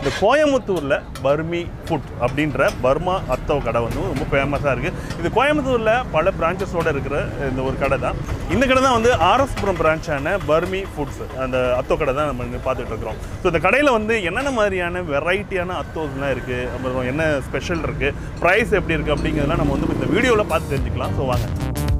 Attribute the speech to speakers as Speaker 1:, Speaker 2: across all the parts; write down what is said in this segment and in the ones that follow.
Speaker 1: இந்த கோயம்புத்தூரில் பர்மி ஃபுட் அப்படின்ற பர்மா அத்தோ கடை வந்து ரொம்ப ஃபேமஸாக இருக்குது இது கோயம்புத்தூரில் பல பிரான்ச்சஸோட இருக்கிற இந்த ஒரு கடை தான் இந்த கடை தான் வந்து ஆர்எஸ்புரம் பிரான்ச்சான பர்மி ஃபுட்ஸ் அந்த அத்தோ கடை தான் நம்ம இங்கே பார்த்துட்டு இருக்கிறோம் ஸோ இந்த கடையில் வந்து என்னென்ன மாதிரியான வெரைட்டியான அத்தோஸ்லாம் இருக்குது அப்புறம் என்ன ஸ்பெஷல் இருக்குது ப்ரைஸ் எப்படி இருக்குது அப்படிங்கிறதெல்லாம் நம்ம வந்து இந்த வீடியோவில் பார்த்து தெரிஞ்சுக்கலாம் ஸோ வாங்க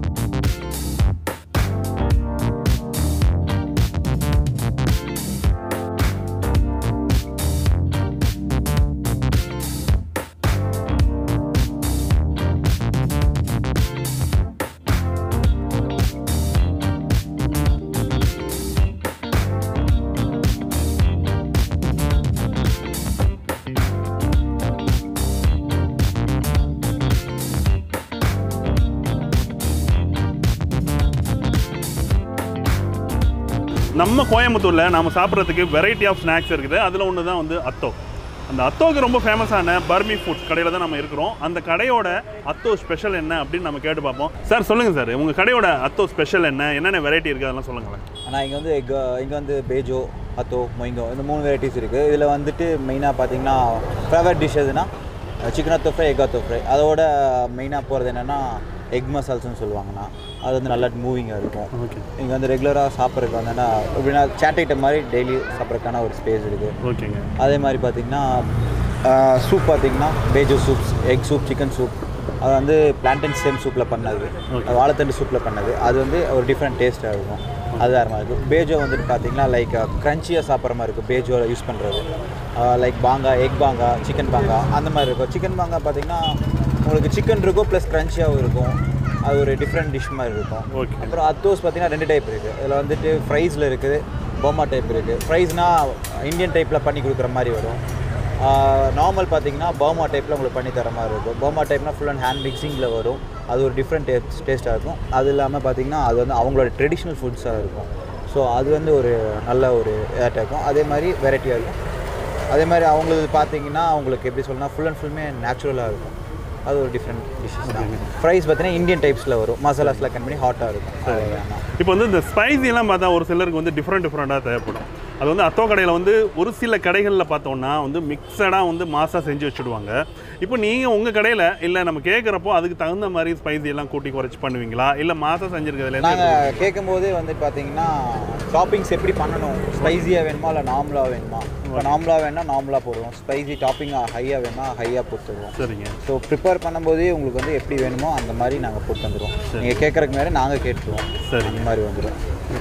Speaker 1: நம்ம கோயம்புத்தூரில் நம்ம சாப்பிட்றதுக்கு வெரைட்டி ஆஃப் ஸ்நாக்ஸ் இருக்குது அதில் ஒன்று தான் வந்து அத்தோ அந்த அத்தோக்கு ரொம்ப ஃபேமஸான பர்மி ஃபுட்ஸ் கடையில் தான் நம்ம இருக்கிறோம் அந்த கடையோட அத்தோ ஸ்பெஷல் என்ன அப்படின்னு நம்ம கேட்டு பார்ப்போம் சார் சொல்லுங்கள் சார் உங்கள் கடையோட அத்தோ ஸ்பெஷல் என்ன என்னென்ன வெரைட்டி இருக்குது அதெல்லாம் சொல்லுங்களேன்
Speaker 2: ஆனால் இங்கே வந்து எக் இங்கே வந்து பேஜோ அத்தோ மொய்ங்கோ இந்த மூணு வெரைட்டிஸ் இருக்குது இதில் வந்துட்டு மெயினாக பார்த்தீங்கன்னா ஃபேவரட் டிஷ் எதுனா chicken atho fry egg atho fry அதோட மெயினாக போகிறது என்னென்னா எக் மசால்ஸ்னு சொல்லுவாங்கண்ணா அது வந்து நல்லா மூவிங்காக இருக்கும்
Speaker 1: ஓகே
Speaker 2: இங்கே வந்து ரெகுலராக சாப்பிட்றதுக்கு வந்தோன்னா எப்படின்னா சேட் ஐட்டம் மாதிரி டெய்லி சாப்பிட்றதுக்கான ஒரு ஸ்பேஸ் இருக்குது
Speaker 1: ஓகேங்க
Speaker 2: அதே மாதிரி பார்த்தீங்கன்னா சூப் பார்த்தீங்கன்னா பேஜோ soups egg soup chicken soup அது வந்து பிளான்டன் சேம் சூப்பில் பண்ணது அது வாழைத்தண்டு சூப்பில் பண்ணது அது வந்து ஒரு டிஃப்ரெண்ட் டேஸ்ட்டாக இருக்கும் அது வேறு மாதிரி இருக்கும் பேஜோ வந்துட்டு பார்த்தீங்கன்னா லைக் க்ரன்ச்சியாக சாப்பிட்ற மாதிரி இருக்கும் பேஜோ யூஸ் பண்ணுறது லைக் பாங்கா எக் பாங்கா சிக்கன் பாங்கா அந்த மாதிரி இருக்கும் சிக்கன் பாங்கா பார்த்தீங்கன்னா உங்களுக்கு சிக்கன் இருக்கும் ப்ளஸ் க்ரன்ச்சியாகவும் இருக்கும் அது ஒரு டிஃப்ரெண்ட் டிஷ் மாதிரி இருக்கும்
Speaker 1: ஓகே
Speaker 2: அப்புறம் அத்தோஸ் பார்த்தீங்கன்னா ரெண்டு டைப் இருக்குது இதில் வந்துட்டு ஃப்ரைஸில் இருக்குது போமா டைப் இருக்குது ஃப்ரைஸ்னால் இந்தியன் டைப்பில் பண்ணி கொடுக்குற மாதிரி வரும் நார்மல் பார்த்தீங்கன்னா பர்மா டைப்பில் உங்களுக்கு பண்ணி தர மாதிரி இருக்கும் பர்மா டைப்னா ஃபுல் அண்ட் ஹேண்ட் மிக்சிங்கில் வரும் அது ஒரு டிஃப்ரெண்ட் டேஸ்ட் டேஸ்ட்டாக இருக்கும் அது இல்லாமல் பார்த்தீங்கன்னா அது வந்து அவங்களோட ட்ரெடிஷ்னல் ஃபுட்ஸாக இருக்கும் ஸோ அது வந்து ஒரு நல்ல ஒரு ஏட்டாக இருக்கும் அதே மாதிரி வெரைட்டியாக இருக்கும் அதே மாதிரி அவங்களுக்கு பார்த்தீங்கன்னா அவங்களுக்கு எப்படி சொல்லணும்னா ஃபுல் அண்ட் ஃபுல்லுமே நேச்சுரலாக இருக்கும் அது ஒரு டிஃப்ரெண்ட் டிஷ்ஷஸ் தான் ஃப்ரைஸ் பார்த்தீங்கன்னா இந்தியன் டைப்ஸில் வரும் மசாலாஸ்லாம் கன் பண்ணி ஹாட்டாக இருக்கும் அவ்வளவுதான்.
Speaker 1: இப்போ வந்து இந்த ஸ்பைசிலாம் பார்த்தா ஒரு சிலருக்கு வந்து டிஃப்ரெண்ட் டிஃப்ரெண்ட்டாக தேவைப்படும் அது வந்து அத்தோ கடையில் வந்து ஒரு சில கடைகளில் பார்த்தோம்னா வந்து மிக்சடாக வந்து மாசாக செஞ்சு வச்சுடுவாங்க இப்போ நீங்கள் உங்கள் கடையில் இல்லை நம்ம கேட்குறப்போ அதுக்கு தகுந்த மாதிரி ஸ்பைசி எல்லாம் கூட்டி குறைச்சி பண்ணுவீங்களா இல்லை மாசாக செஞ்சுருக்கிறதுல
Speaker 2: நாங்கள் கேட்கும்போது வந்து பார்த்தீங்கன்னா டாப்பிங்ஸ் எப்படி பண்ணணும் ஸ்பைசியாக வேணுமா இல்லை நார்மலாக வேணுமா இப்போ நார்மலாக வேணால் நார்மலாக போடுவோம் ஸ்பைசி டாப்பிங் ஹையாக வேணுமா ஹையாக போட்டுருவோம்
Speaker 1: சரிங்க
Speaker 2: ஸோ ப்ரிப்பேர் பண்ணும்போதே உங்களுக்கு வந்து எப்படி வேணுமோ அந்த மாதிரி நாங்கள் போட்டு வந்துடுவோம் நீங்கள் கேட்குறதுக்கு மாதிரி நாங்கள் கேட்டுருவோம்
Speaker 1: சரி
Speaker 2: அந்த மாதிரி வந்துடும்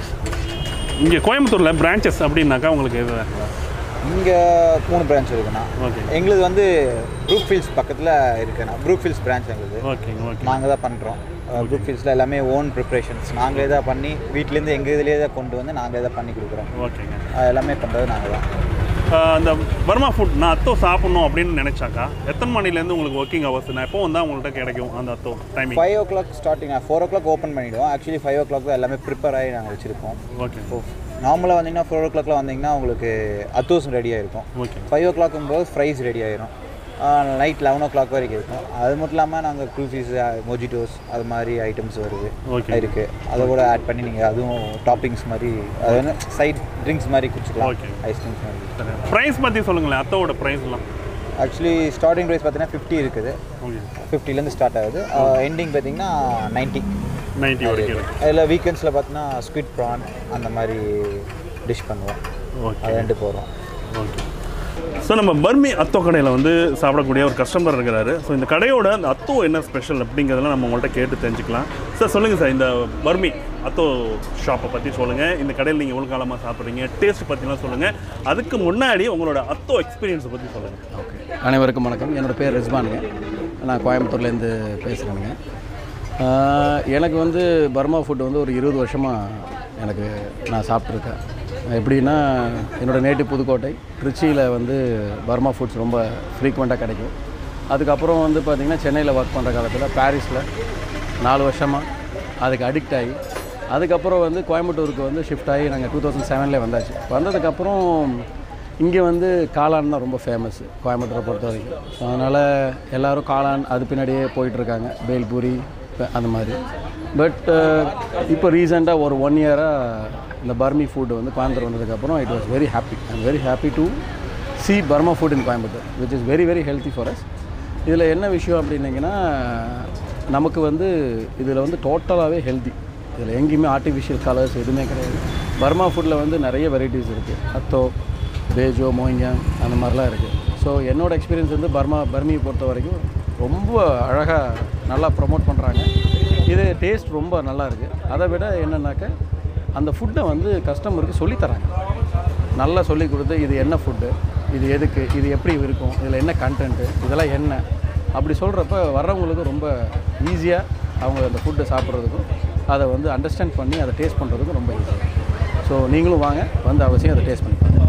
Speaker 1: இங்கே கோயம்புத்தூரில் பிரான்ச்சஸ் அப்படின்னாக்கா உங்களுக்கு எது
Speaker 2: இங்கே மூணு பிரான்ச் இருக்குண்ணா
Speaker 1: ஓகே
Speaker 2: எங்களுது வந்து ப்ரூக் ஃபீல்ட்ஸ் பக்கத்தில் இருக்குண்ணா ப்ரூக் ஃபீல்ட்ஸ் பிரான்ச் எங்களுது
Speaker 1: ஓகேங்க ஓகே
Speaker 2: நாங்கள் தான் பண்ணுறோம் ப்ரூக் ஃபீல்ட்ஸில் எல்லாமே ஓன் ப்ரிப்ரேஷன்ஸ் நாங்களே தான் பண்ணி வீட்டிலேருந்து எங்கள் இதுலேயே தான் கொண்டு வந்து நாங்களே தான் பண்ணி கொடுக்குறோம்
Speaker 1: ஓகேங்க
Speaker 2: அது எல்லாமே பண்ணுறது நாங்கள் தான்
Speaker 1: ஆஹ் அந்த பர்மா ஃபுட் நான் அத்தோ சாப்பிட்ணும் அப்படின்னு நினச்சாக்கா எத்தனை மணிலேருந்து உங்களுக்கு ஒர்க்கிங் ஹவர்ஸ் நான் எப்போ வந்தால் உங்கள்கிட்ட கிடைக்கும் அந்த atho timing
Speaker 2: five o'clock starting four o'clock open பண்ணிவிடுவோம் ஆக்சுவலி ஃபைவ் ஓ கிளாக் தான் எல்லாமே ப்ரிப்பேர் ஆகி நாங்கள் வச்சுருக்கோம்
Speaker 1: ஓகே
Speaker 2: ஸோ நார்மலாக வந்தீங்கன்னா ஃபோர் ஓ கிளாக்ல வந்தீங்கன்னா உங்களுக்கு அத்தோஸ் ரெடி ஆகிருக்கும்
Speaker 1: ஓகே
Speaker 2: ஃபைவ் ஓ கிளாக்கும் போது ஃப்ரைஸ் ரெடி ஆயிரும் நைட் லெவன் ஓ கிளாக் வரைக்கும் இருக்கும் அது மட்டும் இல்லாமல் நாங்கள் குல்ஃபீஸ் மொஜிட்டோஸ் அது மாதிரி ஐட்டம்ஸ் வருது
Speaker 1: ஓகே
Speaker 2: இருக்குது அதை கூட ஆட் பண்ணி நீங்கள் அதுவும் டாப்பிங்ஸ் மாதிரி அது வந்து சைட் ட்ரிங்க்ஸ் மாதிரி குடிச்சிக்கலாம்
Speaker 1: Okay.
Speaker 2: ஐஸ்கிரீம்ஸ் மாதிரி
Speaker 1: சரி ப்ரைஸ் பற்றி சொல்லுங்களேன் அத்தோட ப்ரைஸ்லாம்
Speaker 2: ஆக்சுவலி ஸ்டார்டிங் ப்ரைஸ் பார்த்தீங்கன்னா ஃபிஃப்டி இருக்குது
Speaker 1: ஓகே
Speaker 2: ஃபிஃப்டிலேருந்து ஸ்டார்ட் ஆகுது எண்டிங் பார்த்தீங்கன்னா நைன்ட்டி
Speaker 1: நைன்ட்டி வரைக்கும் இருக்கு
Speaker 2: அதில் வீக்கெண்ட்ஸில் பார்த்தீங்கன்னா ஸ்குவிட் ப்ரான் அந்த மாதிரி டிஷ் பண்ணுவோம்
Speaker 1: ஓகே
Speaker 2: அது ரெண்டு போகிறோம்
Speaker 1: ஓகே ஸோ நம்ம பர்மி அத்தோ கடையில் வந்து சாப்பிடக்கூடிய ஒரு கஸ்டமர் இருக்கிறாரு ஸோ இந்த கடையோட அந்த அத்தோ என்ன ஸ்பெஷல் அப்படிங்கிறதெல்லாம் நம்ம உங்கள்கிட்ட கேட்டு தெரிஞ்சுக்கலாம் சார் சொல்லுங்கள் சார் இந்த பர்மி அத்தோ ஷாப்பை பற்றி சொல்லுங்கள் இந்த கடையில் நீங்கள் எவ்வளோ காலமாக சாப்பிட்றீங்க டேஸ்ட் பற்றிலாம் சொல்லுங்கள் அதுக்கு முன்னாடி உங்களோட அத்தோ எக்ஸ்பீரியன்ஸை பற்றி சொல்லுங்கள்
Speaker 3: ஓகே அனைவருக்கும் வணக்கம் என்னோடய பேர் ரிஸ்வானுங்க நான் கோயம்புத்தூர்லேருந்து பேசுகிறேனுங்க ஆஹ் எனக்கு வந்து பர்மா ஃபுட் வந்து ஒரு இருபது வருஷமாக எனக்கு நான் சாப்பிட்ருக்கேன் எப்படின்னா என்னோடய நேட்டிவ் புதுக்கோட்டை திருச்சியில் வந்து பர்மா ஃபுட்ஸ் ரொம்ப ஃப்ரீக்வெண்ட்டாக கிடைக்கும் அதுக்கப்புறம் வந்து பார்த்திங்கன்னா சென்னையில் ஒர்க் பண்ணுற காலத்தில் பாரிஸில் நாலு வருஷமாக அதுக்கு அடிக்ட் ஆகி அதுக்கப்புறம் வந்து கோயம்புத்தூருக்கு வந்து ஷிஃப்ட் ஆகி நாங்கள் டூ தௌசண்ட் செவன்லேயே வந்தாச்சு வந்ததுக்கப்புறம் இங்கே வந்து காளான் தான் ரொம்ப ஃபேமஸ் கோயம்புத்தூரை பொறுத்த வரைக்கும் ஸோ அதனால் எல்லோரும் காளான் அது பின்னாடியே போயிட்டுருக்காங்க பேல்பூரி இப்ப அந்த மாதிரி பட் இப்போ ரீசெண்டாக ஒரு ஒன் இயராக இந்த பர்மி ஃபுட் வந்து கோயம்புத்தூர் வந்ததுக்கப்புறம் it was very happy I'm very happy to see Burma food in Coimbatore which is very very healthy for us இதில் என்ன விஷயம் அப்படின்னீங்கன்னா நமக்கு வந்து இதில் வந்து டோட்டலாகவே ஹெல்த்தி இதில் எங்கேயுமே ஆர்டிஃபிஷியல் கலர்ஸ் எதுவுமே கிடையாது பர்மா ஃபுட்டில் வந்து நிறைய வெரைட்டிஸ் இருக்குது அத்தோ பேஜோ மோயிங்காங் அந்த மாதிரிலாம் இருக்குது ஸோ என்னோட எக்ஸ்பீரியன்ஸ் வந்து பர்மா பர்மியை பொறுத்த வரைக்கும் ரொம்ப அழகாக நல்லா ப்ரொமோட் பண்ணுறாங்க இது டேஸ்ட் ரொம்ப நல்லா இருக்குது அதை விட என்னென்னாக்க அந்த ஃபுட்டை வந்து கஸ்டமருக்கு சொல்லித்தராங்க நல்லா சொல்லி கொடுத்து இது என்ன ஃபுட்டு இது எதுக்கு இது எப்படி இருக்கும் இதில் என்ன கண்டென்ட்டு இதெல்லாம் என்ன அப்படி சொல்கிறப்ப வர்றவங்களுக்கு ரொம்ப ஈஸியாக அவங்க அந்த ஃபுட்டை சாப்பிட்றதுக்கும் அதை வந்து அண்டர்ஸ்டாண்ட் பண்ணி அதை டேஸ்ட் பண்ணுறதுக்கும் ரொம்ப ஈஸியாக ஸோ நீங்களும் வாங்க வந்து அவசியம் அதை டேஸ்ட் பண்ணி பாருங்க